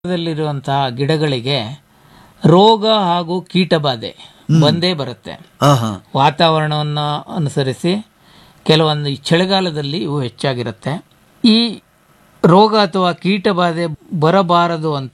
ದಲ್ಲಿರುವಂತಹ ಗಿಡಗಳಿಗೆ ರೋಗ ಹಾಗೂ ಕೀಟಬಾಧೆ ಬಂದೇ ಬರುತ್ತೆ ಆಹಾ ವಾತಾವರಣವನ್ನು ಅನುಸರಿಸಿ ಕೆಲವೊಂದು ಈ ಚಳಿಗಾಲದಲ್ಲಿ ಇವು ಹೆಚ್ಚಾಗಿರುತ್ತೆ ಈ ರೋಗ ಅಥವಾ ಕೀಟಬಾಧೆ ಬರಬಾರದು ಅಂತ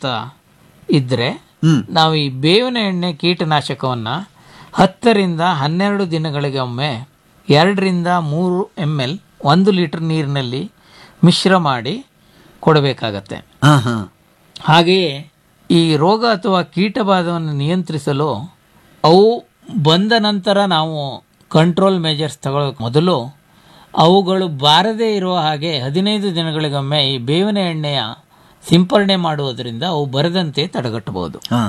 ಇದ್ದರೆ ಹ್ಮ್ ನಾವು ಈ ಬೇವಿನ ಎಣ್ಣೆ ಕೀಟನಾಶಕವನ್ನು ಹತ್ತರಿಂದ ಹನ್ನೆರಡು ದಿನಗಳಿಗೆ ಒಮ್ಮೆ ಎರಡರಿಂದ ಮೂರು ಎಮ್ ಎಲ್ ಒಂದು ಲೀಟರ್ ನೀರಿನಲ್ಲಿ ಮಿಶ್ರ ಮಾಡಿ ಕೊಡಬೇಕಾಗತ್ತೆ ಆಹಾ ಹಾಗೆಯೇ ಈ ರೋಗ ಅಥವಾ ಕೀಟಬಾಧವನ್ನು ನಿಯಂತ್ರಿಸಲು ಅವು ಬಂದ ನಂತರ ನಾವು ಕಂಟ್ರೋಲ್ ಮೆಜರ್ಸ್ ತಗೊಳ್ಳೋಕೆ ಮೊದಲು ಅವುಗಳು ಬಾರದೇ ಇರುವ ಹಾಗೆ ಹದಿನೈದು ದಿನಗಳಿಗೊಮ್ಮೆ ಈ ಬೇವಿನ ಎಣ್ಣೆಯ ಸಿಂಪರಣೆ ಮಾಡುವುದರಿಂದ ಅವು ಬರದಂತೆ ತಡೆಗಟ್ಟಬಹುದು ಹಾ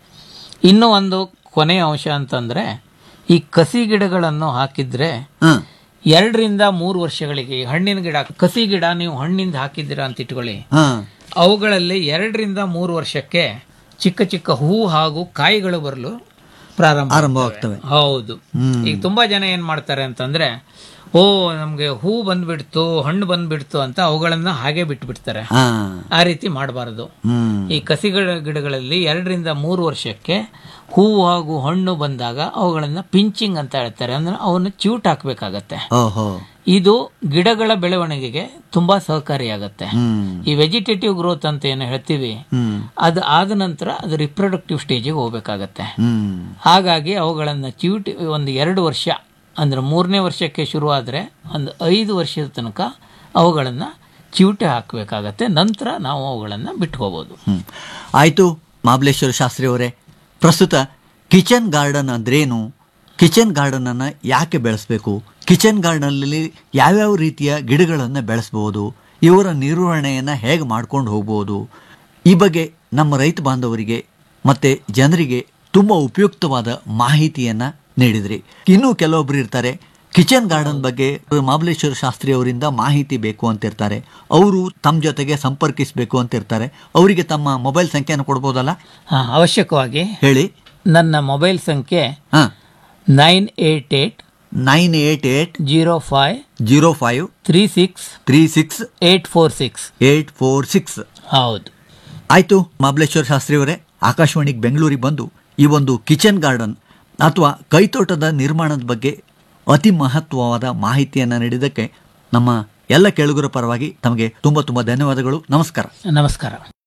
ಇನ್ನೂ ಒಂದು ಕೊನೆಯ ಅಂಶ ಅಂತಂದರೆ ಈ ಕಸಿ ಗಿಡಗಳನ್ನು ಹಾಕಿದರೆ ಹಾ ಎರಡರಿಂದ ಮೂರು ವರ್ಷಗಳಿಗೆ ಈ ಹಣ್ಣಿನ ಗಿಡ ಕಸಿ ಗಿಡ ನೀವು ಹಣ್ಣಿಂದ ಹಾಕಿದ್ದೀರಾ ಅಂತ ಇಟ್ಕೊಳ್ಳಿ ಹಾ ಅವುಗಳಲ್ಲಿ ಎರಡರಿಂದ ಮೂರು ವರ್ಷಕ್ಕೆ ಚಿಕ್ಕ ಚಿಕ್ಕ ಹೂ ಹಾಗೂ ಕಾಯಿಗಳು ಬರಲು ಪ್ರಾರಂಭ ಆರಂಭವಾಗ್ತವೆ ಹೌದು ಹ್ಮ್. ಈಗ ತುಂಬಾ ಜನ ಏನ್ ಮಾಡ್ತಾರೆ ಅಂತಂದ್ರೆ ಓ ನಮ್ಗೆ ಹೂ ಬಂದ್ಬಿಡ್ತು ಹಣ್ಣು ಬಂದ್ಬಿಡ್ತು ಅಂತ ಅವುಗಳನ್ನ ಹಾಗೆ ಬಿಟ್ಟು ಬಿಡ್ತಾರೆ ಹಾ ಆ ರೀತಿ ಮಾಡಬಾರದು ಹ್ಮ್ ಈ ಕಸಿಗಳ ಗಿಡಗಳಲ್ಲಿ ಎರಡರಿಂದ ಮೂರು ವರ್ಷಕ್ಕೆ ಹೂವು ಹಾಗೂ ಹಣ್ಣು ಬಂದಾಗ ಅವುಗಳನ್ನ ಪಿಂಚಿಂಗ್ ಅಂತ ಹೇಳ್ತಾರೆ ಅಂದ್ರೆ ಅವನ್ನು ಚ್ಯೂಟ್ ಹಾಕ್ಬೇಕಾಗತ್ತೆ ಓಹೋ ಇದು ಗಿಡಗಳ ಬೆಳವಣಿಗೆಗೆ ತುಂಬಾ ಸಹಕಾರಿಯಾಗತ್ತೆ ಹ್ಮ್ ಈ ವೆಜಿಟೇಟಿವ್ ಗ್ರೋತ್ ಅಂತ ಏನು ಹೇಳ್ತೀವಿ ಹ್ಮ್ ಅದು ಆದ ನಂತರ ಅದು ರಿಪ್ರೊಡಕ್ಟಿವ್ ಸ್ಟೇಜಿಗೆ ಹೋಗ್ಬೇಕಾಗತ್ತೆ ಹ್ಮ್ ಹಾಗಾಗಿ ಅವುಗಳನ್ನು ಚ್ಯೂಟಿ ಒಂದು ಎರಡು ವರ್ಷ ಅಂದ್ರೆ ಮೂರನೇ ವರ್ಷಕ್ಕೆ ಶುರುವಾದರೆ ಒಂದು ಐದು ವರ್ಷದ ತನಕ ಅವುಗಳನ್ನು ಚಿವುಟೆ ಹಾಕಬೇಕಾಗತ್ತೆ ನಂತರ ನಾವು ಅವುಗಳನ್ನು ಬಿಟ್ಕೋಬೋದು ಹ್ಮ್ ಆಯ್ತು ಮಹಾಬಲೇಶ್ವರ ಶಾಸ್ತ್ರಿ ಅವರೇ ಪ್ರಸ್ತುತ ಕಿಚನ್ ಗಾರ್ಡನ್ ಅಂದ್ರೇನು ಕಿಚನ್ ಗಾರ್ಡನ್ ಅನ್ನ ಯಾಕೆ ಬೆಳೆಸಬೇಕು ಕಿಚನ್ ಗಾರ್ಡನ್ನಲ್ಲಿ ಯಾವ್ಯಾವ ರೀತಿಯ ಗಿಡಗಳನ್ನು ಬೆಳೆಸಬಹುದು ಇವರ ನಿರ್ವಹಣೆಯನ್ನು ಹೇಗೆ ಮಾಡ್ಕೊಂಡು ಹೋಗ್ಬೋದು ಈ ಬಗ್ಗೆ ನಮ್ಮ ರೈತ ಬಾಂಧವರಿಗೆ ಮತ್ತೆ ಜನರಿಗೆ ತುಂಬ ಉಪಯುಕ್ತವಾದ ಮಾಹಿತಿಯನ್ನ ನೀಡಿದ್ರಿ ಇನ್ನೂ ಕೆಲವೊಬ್ರು ಇರ್ತಾರೆ ಕಿಚನ್ ಗಾರ್ಡನ್ ಬಗ್ಗೆ ಮಹಾಬಲೇಶ್ವರ ಶಾಸ್ತ್ರಿ ಅವರಿಂದ ಮಾಹಿತಿ ಬೇಕು ಅಂತಿರ್ತಾರೆ ಅವರು ತಮ್ಮ ಜೊತೆಗೆ ಸಂಪರ್ಕಿಸಬೇಕು ಅಂತಿರ್ತಾರೆ ಅವರಿಗೆ ತಮ್ಮ ಮೊಬೈಲ್ ಸಂಖ್ಯೆಯನ್ನು ಕೊಡ್ಬೋದಲ್ಲ ಹಾಂ ಅವಶ್ಯಕವಾಗಿ ಹೇಳಿ ನನ್ನ ಮೊಬೈಲ್ ಸಂಖ್ಯೆ ಹಾಂ nine eight eight nine eight eight zero five zero five three six three six eight four six eight four six ಹೌದು ಆಯಿತು ಮಹಾಬಲೇಶ್ವರ ಶಾಸ್ತ್ರಿ ಅವರೇ ಆಕಾಶವಾಣಿಗೆ ಬೆಂಗಳೂರಿಗೆ ಬಂದು ಈ ಒಂದು ಕಿಚನ್ ಗಾರ್ಡನ್ ಅಥವಾ ಕೈತೋಟದ ನಿರ್ಮಾಣದ ಬಗ್ಗೆ ಅತಿ ಮಹತ್ವವಾದ ಮಾಹಿತಿಯನ್ನು ನೀಡಿದ್ದಕ್ಕೆ ನಮ್ಮ ಎಲ್ಲ ಕೇಳುಗರ ಪರವಾಗಿ ತಮಗೆ ತುಂಬ ತುಂಬ ಧನ್ಯವಾದಗಳು ನಮಸ್ಕಾರ ನಮಸ್ಕಾರ